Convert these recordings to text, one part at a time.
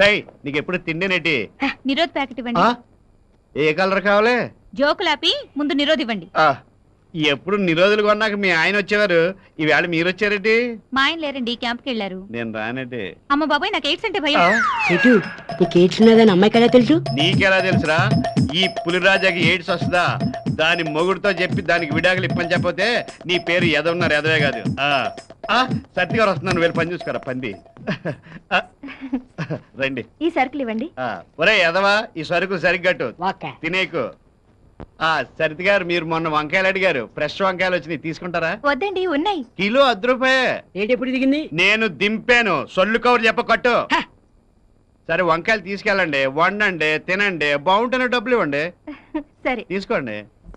టై నీకు ఎప్పుడు తిండినేటి నిరోధ్ ప్యాకెట్ ఇవ్వండి ఆ? ఏ కలర్ కావాలి జోకులాపి ముందు నిరోధ్ ఇవ్వండి ఆ, ఎప్పుడు నిరోధులు కొన్నాక మీ ఆయన వచ్చేవారు ఈవేళ మీరు వచ్చారేటి మా ఆయన లేరండి క్యాంప్కి వెళ్ళారు నేను రానటి అమ్మ బాబాయ్ నాకు ఎయిడ్స్ అంటే భయం ఆ? ఇటు నీకు ఏడ్చినదని అమ్మాయికి ఎలా తెలుసు నీకెలా తెలుసురా ఈ పులిరాజాకి ఎయిడ్స్ వస్తుందా దాని మొగుడుతో చెప్పి దానికి విడాకులు ఇప్పని చెప్పతే నీ పేరు ఎదవున్నారు ఎదవే కాదు ఆ ఆ, సత్తి గారు వస్తున్నాను వెళ్ళి పని చూసుకోరా పంది ఆ, రండి ఈ సరుకులు ఇవ్వండి ఆ, ఒరే ఎదవా ఈ సరుకు సరిగ్గట్టు ఓకే తినేకు ఆ సరితి గారు మీరు మొన్న వంకాయలు అడిగారు ఫ్రెష్ వంకాయలు వచ్చినాయి తీసుకుంటారా వద్దండి ఉన్నాయి కిలో అర్ధ రూపాయే ఏంటి ఎప్పుడు దిగింది నేను దింపాను సొల్లు కవర్ చెప్ప కట్టు సరే వంకాయలు తీసుకెళ్ళండి వండండి తినండి బాగుంటేనే డబ్బులు ఇవ్వండి సరే తీసుకోండి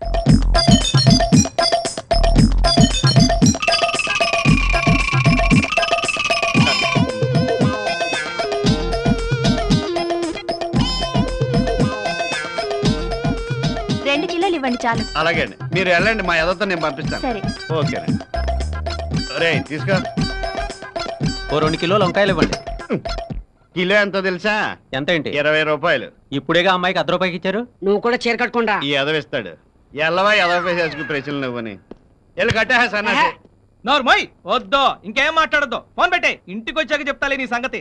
రెండు కిలోలు ఇవ్వండి చాలు అలాగే అండి మీరు వెళ్ళండి మా ఎదతో నేను పంపిస్తాను సరే ఓకేనండి రే తీసుకో ఓ రెండు కిలోలు వంకాయలు ఇవ్వండి కిలో ఎంతో తెలుసా ఎంత ఏంటి ఇరవై రూపాయలు ఇప్పుడేగా అమ్మాయికి అర్ధ రూపాయికి ఇచ్చారు నువ్వు కూడా చీర కట్టుకుంటా ఈ ఎదవిస్తాడు ఎల్లవా ఎదవ చేసుకు ప్రశ్నలు నువ్వని వెళ్ళి కట్టా సన్నాసి నోర్మోయ్ వద్దు ఇంకేం మాట్లాడద్దు ఫోన్ పెట్టే ఇంటికి వచ్చాక చెప్తాలే నీ సంగతి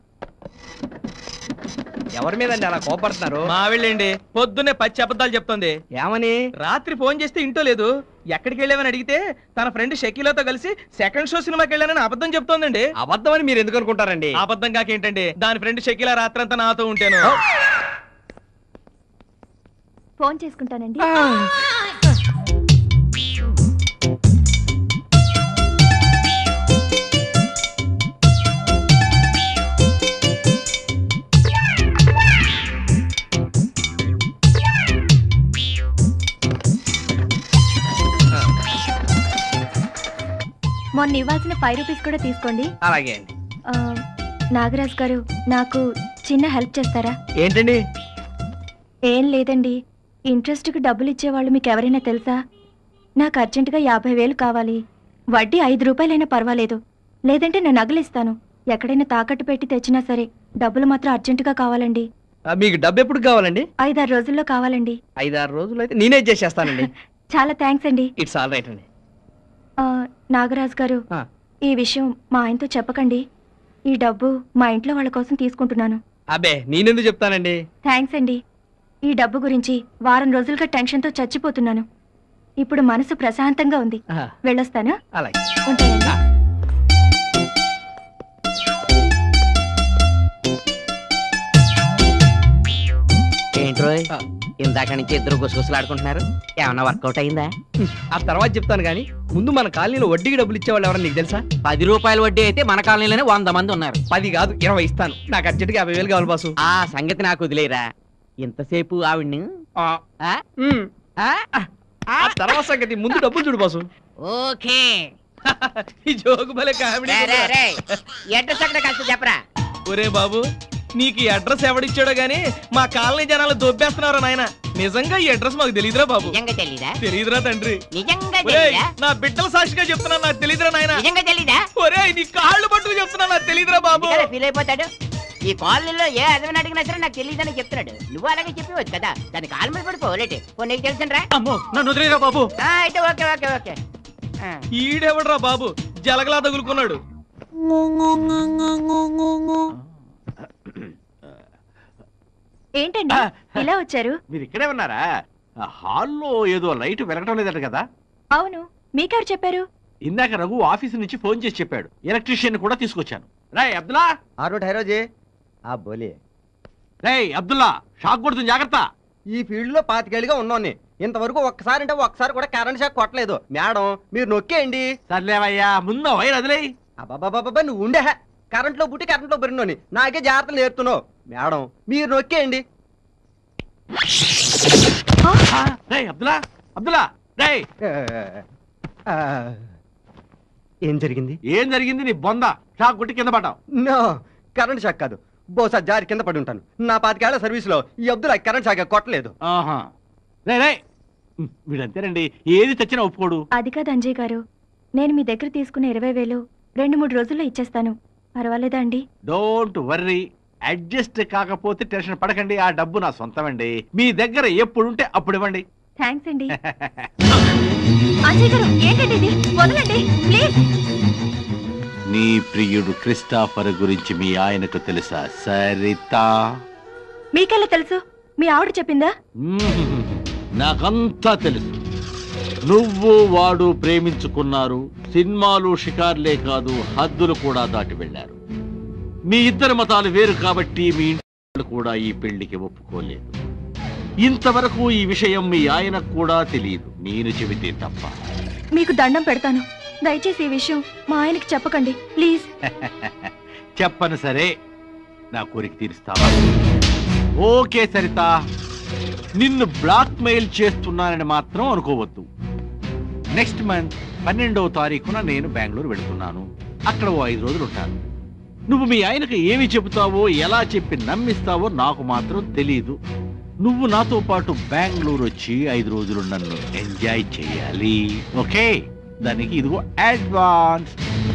ఎవరి మీదండి అలా కోపడుతున్నారు మా వెళ్ళండి పొద్దున్నే పచ్చి అబద్ధాలు చెప్తోంది ఏమని రాత్రి ఫోన్ చేస్తే ఇంటో లేదు ఎక్కడికి వెళ్ళావని అడిగితే తన ఫ్రెండ్ షకీలతో కలిసి సెకండ్ షో సినిమాకి వెళ్ళానని అబద్ధం చెప్తోందండి అబద్ధం అని మీరు ఎందుకు అనుకుంటారండి అబద్ధం కాకేంటండి దాని ఫ్రెండ్ షకీల రాత్రంతా నాతో ఉంటాను ఫోన్ చేసుకుంటానండి మొన్న ఇవ్వాల్సిన ఫైవ్ రూపీస్ కూడా తీసుకోండి అలాగే అండి ఆ, నాగరాజ్ గారు నాకు చిన్న హెల్ప్ చేస్తారా ఏంటండి ఏం లేదండి ఇంట్రెస్ట్కి డబ్బులు ఇచ్చేవాళ్ళు మీకు ఎవరైనా తెలుసా నాకు అర్జెంటుగా యాభై వేలు కావాలి వడ్డీ ఐదు రూపాయలైనా పర్వాలేదు లేదంటే నేను నగలిస్తాను ఎక్కడైనా తాకట్టు పెట్టి తెచ్చినా సరే డబ్బులు మాత్రం అర్జెంటుగా కావాలండి ఆ, మీకు డబ్బు ఎప్పుడు కావాలండి ఐదారు రోజుల్లో కావాలండి ఐదారు రోజులు అయితే నేనే చేసేస్తానండి చాలా థ్యాంక్స్ అండి ఇట్స్ ఆల్ రైట్ అండి ఆ, నాగరాజ్ గారు ఆ. ఈ విషయం మా ఆయనతో చెప్పకండి ఈ డబ్బు మా ఇంట్లో వాళ్ళ కోసం తీసుకుంటున్నాను అబ్బే నేనెందుకు చెప్తానండి థ్యాంక్స్ అండి ఈ డబ్బు గురించి వారం రోజులుగా టెన్షన్తో చచ్చిపోతున్నాను ఇప్పుడు మనసు ప్రశాంతంగా ఉంది ఆహా, వెళ్ళొస్తాను అలాగే ఉంటానండి ఏంట్రోయ్ ఆ. ఇందాక నుంచి ఇద్దరు గుసగుసలాడుకుంటున్నారు ఏమన్నా వర్కౌట్ అయిందా ఆ తర్వాత చెప్తాను కానీ ముందు మన కాలనీలో వడ్డీకి డబ్బులు ఇచ్చేవాళ్ళు ఎవరన్నా నీకు తెలుసా పది రూపాయల వడ్డీ అయితే మన కాలనీలోనే వంద మంది ఉన్నారు పది కాదు ఇరవై ఇస్తాను నాకు అర్జెంట్గా యాభై వేలు కావాలి బాసు ఆ సంగతి నాకు వదిలేరా ఇంతసేపు ఆవిడ్ని ఆ, ఆ? ఉమ్, ఆ? ఆ తర్వాత సంగతి ముందు డబ్బులు చూడు బాసు ఓకే ఈ జోగు భలే కామెడీ రే, రే, రే. అడ్రస్ అక్కడ కలిసి చెప్పరా ఒరే బాబు నీకు ఈ అడ్రస్ ఎవడిచ్చాడో గానీ మా కాలనీ జనాలు దొబ్బేస్తున్నారు నాయన నిజంగా ఈ అడ్రస్ మాకు తెలియదురా బాబు నిజంగా తెలీదా తెలియదురా తండ్రి నిజంగా ఒరేయ్, తెలీదా నా బిడ్డల సాక్షిగా చెప్తున్నా నాకు తెలియదురా నాయన నిజంగా తెలీదా ఒరే నీ కాళ్ళు పట్టుకు చెప్తున్నా నాకు తెలియదురా బాబు ఫీల్ అయిపోతాడు ఈ కాలనీలో ఏ అదవని అడిగినా సరే నాకు తెలియదని చెప్తున్నాడు నువ్వు అలాగే చెప్పవచ్చు కదా దాని కాలు మీద పడిపో లేటే ఓ నీకు తెలుసనరా అమ్మో నన్ను వదిలేరా బాబు ఆ, అయితే ఓకే ఓకే ఓకే ఆ. ఈడెవడరా బాబు జలగలా తగులుకున్నాడు ఏంటండి ఇలా వచ్చారు మీరు ఇక్కడే ఉన్నారా ఆ హాల్లో ఏదో లైట్ వెలగటం లేదట కదా అవును మీకెవరు చెప్పారు ఇందాక రఘు ఆఫీస్ నుంచి ఫోన్ చేసి చెప్పాడు ఎలక్ట్రీషియన్ కూడా తీసుకొచ్చాను రాయ్ అబ్దుల్లా ఆరో ఠైరోజీ ఆ బోలే రేయ్ అబ్దుల్లా షాక్ కొడుతుంది జాగ్రత్త ఈ ఫీల్డ్ లో పాతికేళ్ళుగా ఉన్నాను ఇంతవరకు ఒక్కసారి అంటే ఒక్కసారి కూడా కరెంట్ షాక్ కొట్టలేదు మేడం మీరు నొక్కేయండి సర్లేవయ్యా ముందు వైర్ వదిలే అబ్బాబాబా నువ్వు ఉండే కరెంట్ లో పుట్టి కరెంట్ లో పెరిగినోని నాకే జాగ్రత్తలు నేర్పుతున్నావు మేడం మీరు నొక్కేయండి రేయ్ అబ్దుల్లా అబ్దుల్లా రేయ్ ఆ, ఏం జరిగింది ఏం జరిగింది నీ బొంద షాక్ కొట్టి కింద పడ్డావు నో కరెంట్ షాక్ కాదు బహుశా జారి కింద పడి ఉంటాను నా పాతికేళ్ల సర్వీస్ లో ఈ అబ్దుల్ కరెంట్ షాక్ కొట్టలేదు ఆహా రే రే వీడంతేనండి ఏది తెచ్చినా ఒప్పుకోడు అది కాదు అంజయ్ గారు నేను మీ దగ్గర తీసుకున్న ఇరవై వేలు రెండు మూడు రోజుల్లో ఇచ్చేస్తాను పర్వాలేదా అండి డోంట్ వర్రీ అడ్జస్ట్ కాకపోతే టెన్షన్ పడకండి ఆ డబ్బు నా సొంతమండి మీ దగ్గర ఎప్పుడుంటే అప్పుడు ఇవ్వండి థ్యాంక్స్ అండి అజయ్ గారు ఏంటండి ఇది వదలండి ప్లీజ్ నీ ప్రియుడు క్రిస్టాఫర్ గురించి మీ ఆయనకు తెలుసా సరితా మీకెలా తెలుసు మీ ఆవిడ చెప్పిందా మ్మ్. నాకంతా తెలుసు నువ్వు వాడు ప్రేమించుకున్నారు సినిమాలు షికార్లే కాదు హద్దులు కూడా దాటి వెళ్ళారు మీ ఇద్దరి మతాలు వేరు కాబట్టి మీ ఇంటి వాళ్ళు కూడా ఈ పెళ్లికి ఒప్పుకోలేదు ఇంతవరకు ఈ విషయం మీ ఆయనకు కూడా తెలియదు నేను చెబితే తప్ప మీకు దండం పెడతాను దయచేసి ఈ విషయం మా ఆయనకి చెప్పకండి ప్లీజ్ చెప్పను సరే నా కోరిక తీరుస్తావా ఓకే సరిత నిన్ను బ్లాక్ మెయిల్ చేస్తున్నానని మాత్రం అనుకోవద్దు నెక్స్ట్ మంత్ పన్నెండవ తారీఖున నేను బెంగళూరు వెళుతున్నాను అక్కడ ఓ ఐదు రోజులు ఉంటాను నువ్వు మీ ఆయనకు ఏమి చెబుతావో ఎలా చెప్పి నమ్మిస్తావో నాకు మాత్రం తెలియదు నువ్వు నాతో పాటు బెంగళూరు వచ్చి ఐదు రోజులు నన్ను ఎంజాయ్ చేయాలి ఓకే దానికి ఇదిగో అడ్వాన్స్